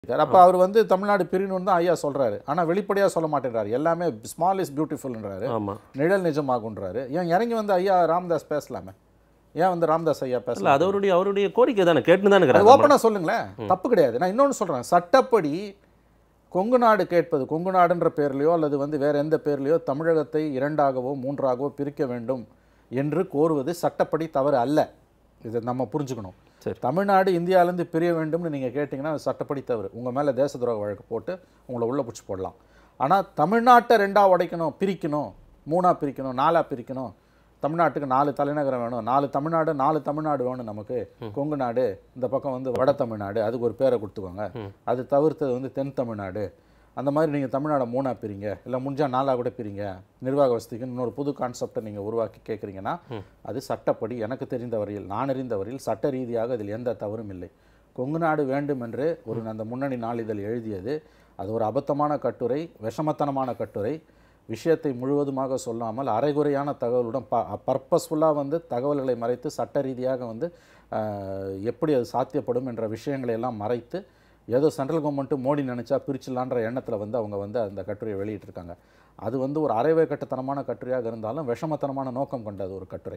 அப்போ அவர் வந்து தமிழ்நாடு பிரிணுன்னு தான் ஐயா சொல்றாரு ஆனா வெளிப்படையா சொல்ல மாட்டேன்றாரு எல்லாமே ஸ்மால் இஸ் பியூட்டிஃபுல்ன்றாரு ஆமா நிழல் நிஜமாகுன்றாரு ஏன் இறங்கி வந்து ஐயா ராமதாஸ் பேசலாமே ஏன் வந்து ராமதாஸ் ஐயா இல்ல பேசல அது அவருடைய அவருடைய கோரிக்கை தானே கேட்டுன்னு தானே அது இருக்கிறாங்க ஓப்பனா சொல்லுங்களேன் தப்பு கிடையாது நான் இன்னொன்னு சொல்றேன் சட்டப்படி கொங்கு நாடு கேட்பது கொங்கு நாடுன்ற பேர்லையோ அல்லது வந்து வேற எந்த பேர்லையோ தமிழகத்தை இரண்டாகவோ மூன்றாகவோ பிரிக்க வேண்டும் என்று கோருவது சட்டப்படி தவறு அல்ல இதை நம்ம புரிஞ்சுக்கணும் சரி. தமிழ்நாடு இந்தியாவிலேருந்து பிரிய வேண்டும்னு நீங்கள் கேட்டிங்கன்னா அது சட்டப்படி தவறு உங்கள் மேலே தேச துரோக வழக்கு போட்டு உங்களை உள்ள பிடிச்சி போடலாம் ஆனால் தமிழ்நாட்டை ரெண்டாக உடைக்கணும் பிரிக்கணும் மூணாக பிரிக்கணும் நாலாக பிரிக்கணும் தமிழ்நாட்டுக்கு நாலு தலைநகரம் வேணும் நாலு தமிழ்நாடு நாலு தமிழ்நாடு வேணும் நமக்கு கொங்கு நாடு இந்த பக்கம் வந்து வட தமிழ்நாடு அதுக்கு ஒரு பேரை கொடுத்துக்கோங்க அது தவிர்த்தது வந்து தென் தமிழ்நாடு அந்த மாதிரி நீங்கள் தமிழ்நாடை மூணாக பிரிங்க இல்லை முடிஞ்சால் நாலாக கூட பிரிங்க நிர்வாக வசதிக்கு இன்னொரு புது கான்செப்டை நீங்கள் உருவாக்கி கேட்குறீங்கன்னா அது சட்டப்படி எனக்கு தெரிந்த வரையில் நான் அறிந்த வரையில் சட்ட ரீதியாக அதில் எந்த தவறும் இல்லை கொங்கு நாடு வேண்டும் என்று ஒரு அந்த முன்னணி நாளிதழ் எழுதியது அது ஒரு அபத்தமான கட்டுரை விஷமத்தனமான கட்டுரை விஷயத்தை முழுவதுமாக சொல்லாமல் அரைகுறையான தகவலுடன் ப பர்பஸ்ஃபுல்லாக வந்து தகவல்களை மறைத்து சட்ட ரீதியாக வந்து ஆஹ், எப்படி அது சாத்தியப்படும் என்ற விஷயங்களை எல்லாம் மறைத்து ஏதோ சென்ட்ரல் கவர்மெண்ட்டு மோடி நினச்சா பிரிச்சிடலான்ற எண்ணத்தில் வந்து அவங்க வந்து அந்த கட்டுரையை வெளியிட்டிருக்காங்க அது வந்து ஒரு அரைவே கட்டத்தனமான கட்டுரையாக இருந்தாலும் விஷமத்தனமான நோக்கம் கொண்டது ஒரு கட்டுரை